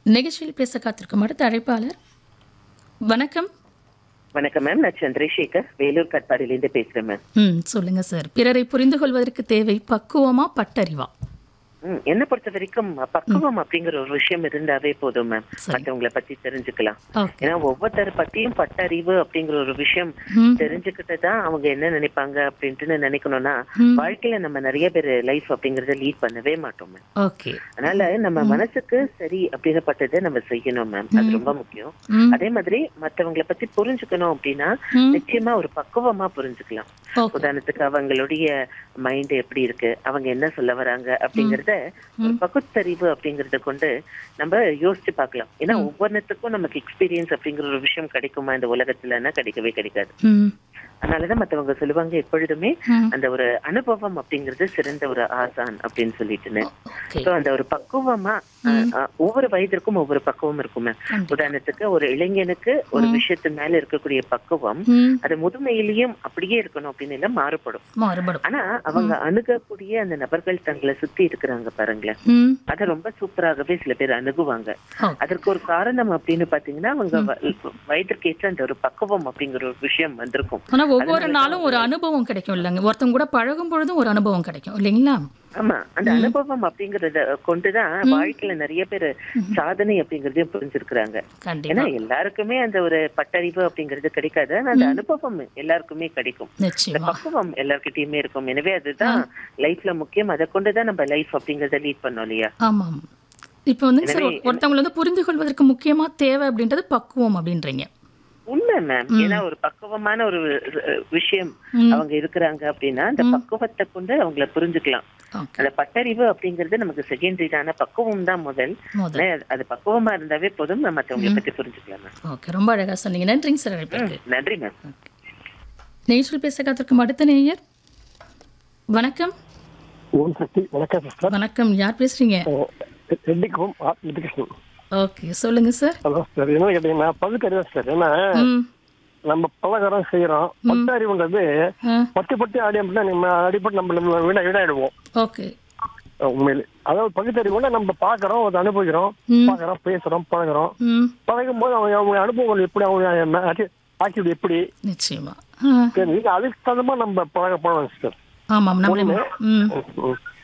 நிகழ்ச்சியில் பேச காத்திருக்கும் அடுத்த அழைப்பாளர் வணக்கம் வணக்கம் மேம் நான் சந்திரசேகர் வேலூர் கட்பாடியிலேருந்து பேசுறேன் மேம் ம் சொல்லுங்க சார் பிறரை புரிந்து கொள்வதற்கு தேவை பக்குவமா பட்டறிவா ம், என்னை பொறுத்த வரைக்கும் பக்குவம் அப்படிங்கிற ஒரு விஷயம் இருந்தாவே போதும் மேம் சரி. மற்றவங்களை பத்தி தெரிஞ்சுக்கலாம் ஓகே ஏன்னா ஒவ்வொருத்தர் பத்தியும் பட்டறிவு அப்படிங்கிற ஒரு விஷயம் ம் தெரிஞ்சுக்கிட்டு தான் அவங்க என்ன நினைப்பாங்க அப்படின்ட்டு நினைக்கணும்னா ம். வாழ்க்கையில நம்ம நிறைய பேர் லைஃப் அப்படிங்கறத லீட் பண்ணவே மாட்டோம் மேம் ஓகே அதனால நம்ம மனசுக்கு சரி அப்படின்னப்பட்டதை நம்ம செய்யணும் மேம் அது ரொம்ப முக்கியம் ம் அதே மாதிரி மத்தவங்களை பத்தி புரிஞ்சுக்கணும் அப்படின்னா ம் நிச்சயமா ஒரு பக்குவமா புரிஞ்சுக்கலாம் ஓகே உதாரணத்துக்கு அவங்களுடைய மைண்ட் எப்படி இருக்கு அவங்க என்ன சொல்ல வராங்க அப்படிங்கறத ஒரு பகுத்தறிவு அப்படிங்கறத கொண்டு நம்ம யோசிச்சு பார்க்கலாம் ஏன்னா ஒவ்வொன்றுத்துக்கும் நமக்கு எக்ஸ்பீரியன்ஸ் அப்படிங்கிற ஒரு விஷயம் கிடைக்குமா இந்த உலகத்துலன்னா கிடைக்கவே கிடைக்காது ம் அதனாலதான் மத்தவங்க சொல்லுவாங்க எப்பொழுதுமே ம் அந்த ஒரு அனுபவம் அப்படிங்கிறது சிறந்த ஒரு ஆசான் அப்படின்னு சொல்லிட்டுன்னு ஓகே சோ அந்த ஒரு பக்குவமா அஹ், அஹ், ஒவ்வொரு வயதிற்கும் ஒவ்வொரு பக்குவம் இருக்குமே கண்டிப்பா. உதாரணத்துக்கு ஒரு இளைஞனுக்கு ஒரு விஷயத்து மேல இருக்கக்கூடிய பக்குவம் ம் அது முதுமையிலையும் அப்படியே இருக்கணும் அப்படின்னு இல்ல மாறுபடும் மாறுபடும் ஆனா அவங்க அணுகக்கூடிய அந்த நபர்கள் தங்களை சுத்தி இருக்கிறாங்க பாருங்களேன் ம் அத ரொம்ப சூப்பராகவே சில பேர் அணுகுவாங்க ஓகே அதற்கு ஒரு காரணம் அப்படின்னு பாத்தீங்கன்னா அவங்க வ- வயதிற்கு ஏற்ற அந்த ஒரு பக்குவம் அப்படிங்கிற ஒரு விஷயம் வந்திருக்கும் ஆனா ஒவ்வொரு நாளும் ஒரு அனுபவம் கிடைக்கும் இல்லைங்க ஒருத்தவங்க கூட பழகும் பொழுதும் ஒரு அனுபவம் கிடைக்கும் இல்லைங்களா ஆமா அந்த அனுபவம் அப்படிங்கறத கொண்டுதான் வாழ்க்கையில நிறைய பேர் சாதனை அப்படிங்கறதையும் புரிஞ்சிருக்கிறாங்க கண்டிப்பா ஏன்னா எல்லாருக்குமே அந்த ஒரு பட்டறிவு அப்படிங்கிறது கிடைக்காது ஆனா அந்த அனுபவம் எல்லாருக்குமே கிடைக்கும் இந்த நிச்சயமா பக்குவம் எல்லார்கிட்டயுமே இருக்கும் எனவே அதுதான் லைஃப்ல முக்கியம் அதை கொண்டுதான் நம்ம லைஃப் அப்படிங்கறத லீட் பண்ணோம் இல்லையா ஆமாம் இப்போ வந்து சார் ஒருத்தவங்களை வந்து புரிந்து கொள்வதற்கு முக்கியமா தேவை அப்படின்றது பக்குவம் அப்படின்றீங்க உண்மை மேம் ஏன்னா ஒரு பக்குவமான ஒரு அஹ், விஷயம் ம். அவங்க இருக்கிறாங்க அப்படின்னா அந்த பக்குவத்தை கொண்டு அவங்கள புரிஞ்சுக்கலாம் ஓகே அந்த பட்டறிவு அப்படிங்கிறது நமக்கு செகண்டரி தான பக்குவம் தான் முதல் முதல் ஆனா, அது பக்குவமா இருந்தாவே போதும் நம்ம மத்தவங்களை பத்தி புரிஞ்சுக்கலாம் மேம் ஓகே ரொம்ப அழகா சொன்னீங்க நன்றிங்க சார் அழைப்பிற்கு நன்றி மேம் நேயர்கள் பேச காத்திருக்கும் அடுத்த நேயர் வணக்கம் ஓம் சக்தி வணக்கம் சிஸ்டர் வணக்கம் யார் பேசுறீங்க ரெட்டிக்கும் ஆர் நிதிகிருஷ்ணன் ஓகே சொல்லுங்க சார் ஹலோ சார் என்ன கேட்டீங்கன்னா பகுத்தறிவு சார் ஏன்னா ம் நம்ம பலகாரம் செய்யறோம் பட்டறிவுன்றது ஆ பட்டு பட்டு ஆடி அப்படின்னா நம்ம அடிப்பட்டு நம்ம விட விடாயிடுவோம் ஓகே உண்மையிலே அதாவது பகுத்தறிவுன்னா நம்ம பாக்குறோம் அதை அனுபவிக்கிறோம் ம். பாக்குறோம் பேசுறோம் பழகுறோம் ம் பழகும் போது அவங்க அவங்க அனுபவங்கள் எப்படி அவங்க ஆக்டிவிட்டி எப்படி நிச்சயமா ஆ தெரிஞ்சு அதுக்கு தகுந்த மாதிரி நம்ம பழக போனோம் சிஸ்டர் ஆமாம் நம்மளே ம் ம்.